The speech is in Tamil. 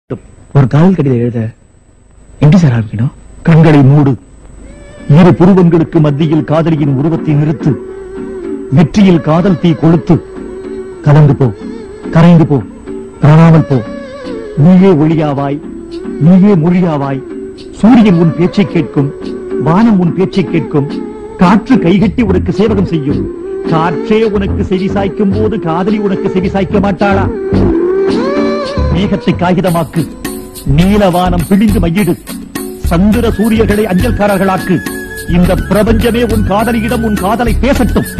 ஒரு காதல் கடிதம் எழுத எப்படி சார் ஆரம்பிக்கணும் கண்களை மூடு இரு புருவங்களுக்கு மத்தியில் காதலியின் உருவத்தை நிறுத்து நெற்றியில் காதல் தீ கொளுத்து கலந்து போ கரைந்து போ காணாமல் போ நீயே ஒளியாவாய் நீயே மொழியாவாய் சூரியன் உன் பேச்சை கேட்கும் வானம் உன் பேச்சை கேட்கும் காற்று கைகட்டி உனக்கு சேவகம் செய்யும் காற்றே உனக்கு செவி சாய்க்கும் போது காதலி உனக்கு செவி சாய்க்க மாட்டாளா மேகத்தை காகிதமாக்கு நீலவானம் பிழிந்து மையிடு சந்திர சூரியர்களை அஞ்சல்காரர்களாக்கு இந்த பிரபஞ்சமே உன் காதலியிடம் உன் காதலை பேசட்டும்